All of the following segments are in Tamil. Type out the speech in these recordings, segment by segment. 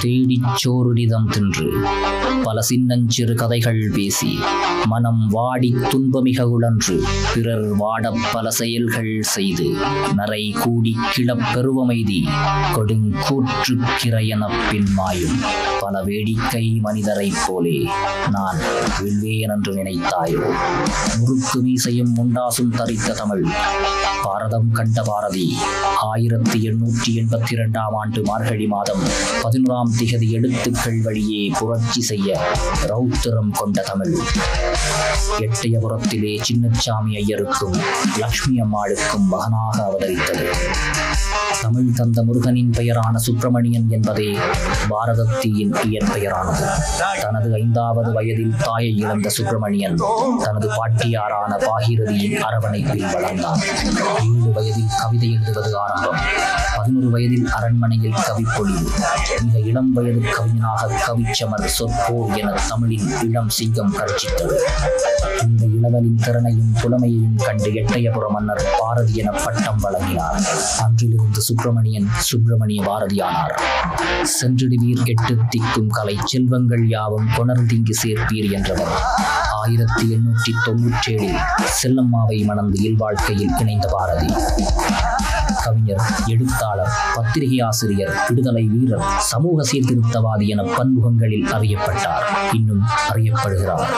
தேடிச் சோறுடிதம் தின்று பல சின்னஞ்சிறு கதைகள் பேசி மனம் வாடி துன்பமிக உழன்று பிறர் வாடப் பல செயல்கள் செய்து நரை கூடி கிளப் பெருவமைதி கொடுங்கூற்று கிரையெனப் பின்மாயும் பல வேடிக்கை மனிதரைப் போலே நான் வில்வேன் என்று நினைத்தாயோ முறுக்கு மீசையும் முண்டாசும் தரித்த தமிழ் பாரதம் கண்ட பாரதி ஆயிரத்தி எண்ணூற்றி எண்பத்தி இரண்டாம் ஆண்டு மார்கழி மாதம் பதினோராம் திகதி எழுத்துக்கள் வழியே புரட்சி செய்ய ரௌத்திரம் கொண்ட தமிழ் எட்டயபுரத்திலே சின்னச்சாமி ஐயருக்கும் லக்ஷ்மி அம்மாளுக்கும் மகனாக அவதரித்தது தமிழ் தந்த முருகனின் பெயரான சுப்பிரமணியன் என்பதே பாரதத்தியின் இயற்பெயரானது தனது ஐந்தாவது வயதில் தாயை இழந்த சுப்பிரமணியன் தனது பாட்டியாரான பாகீரதியின் அரவணைப்பில் வளர்ந்தார் ஏழு வயதில் கவிதை எழுதுவது ஆரம்பம் பதினொரு வயதில் அரண்மனையில் கவிப்பொழிவு மிக இளம் வயது கவிஞனாக கவிச்சமர் சொற்போர் என தமிழின் இளம் சிங்கம் கர்ஜித்தது இந்த இளவலின் திறனையும் புலமையையும் கண்டு எட்டயபுர மன்னர் பாரதி என பட்டம் வழங்கினார் அன்றிலிருந்து சுப்பிரமணியன் சுப்பிரமணிய பாரதியானார் சென்றிடுவீர் எட்டு திக்கும் கலை செல்வங்கள் யாவும் கொணர்ந்திங்கு சேர்ப்பீர் என்றவர் ஆயிரத்தி எண்ணூற்றி தொன்னூற்றேழில் செல்லம்மாவை மணந்து இல்வாழ்க்கையில் இணைந்த பாரதி கவிஞர் எழுத்தாளர் பத்திரிகை ஆசிரியர் விடுதலை வீரர் சமூக சீர்திருத்தவாதி என பன்முகங்களில் அறியப்பட்டார் இன்னும் அறியப்படுகிறார்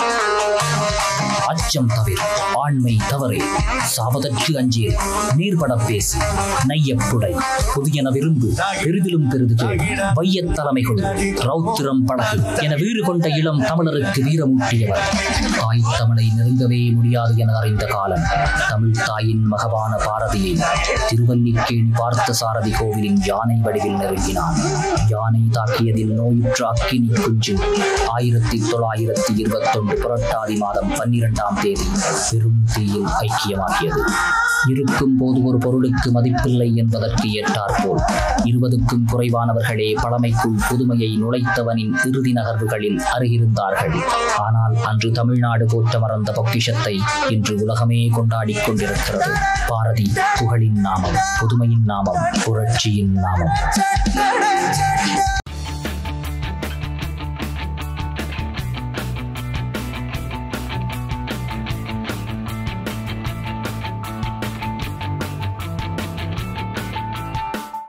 அச்சம் தவிர ஆண்மை தவறே சாவதற்கு அஞ்சே நீர்பட பேசு நையப்புடை புதியன விரும்பு பெரிதிலும் பெரிது கேள் வையத் தலைமைகள் ரௌத்திரம் படகு என வீறு கொண்ட இளம் தமிழருக்கு வீரமூட்டியவர் தாய் தமிழை நெருங்கவே முடியாது என அறிந்த காலம் தமிழ் தாயின் மகவான பாரதியை திருவல்லிக்கேணி பார்த்த சாரதி கோவிலின் யானை வடிவில் நெருங்கினான் யானை தாக்கியதில் நோயுற்ற அக்கினி குஞ்சு ஆயிரத்தி தொள்ளாயிரத்தி இருபத்தொன்று புரட்டாதி மாதம் பன்னிரெண்டாம் தேதி பெரும் தீயில் ஐக்கியமாகியது இருக்கும் போது ஒரு பொருளுக்கு மதிப்பில்லை என்பதற்கு ஏற்றாற்போல் இருபதுக்கும் குறைவானவர்களே பழமைக்குள் புதுமையை நுழைத்தவனின் இறுதி நகர்வுகளில் அருகிருந்தார்கள் ஆனால் அன்று தமிழ்நாடு போற்ற மறந்த பொக்கிஷத்தை இன்று உலகமே கொண்டாடிக் கொண்டிருக்கிறது பாரதி புகழின் நாமம் புதுமையின் நாமம் புரட்சியின் நாமம்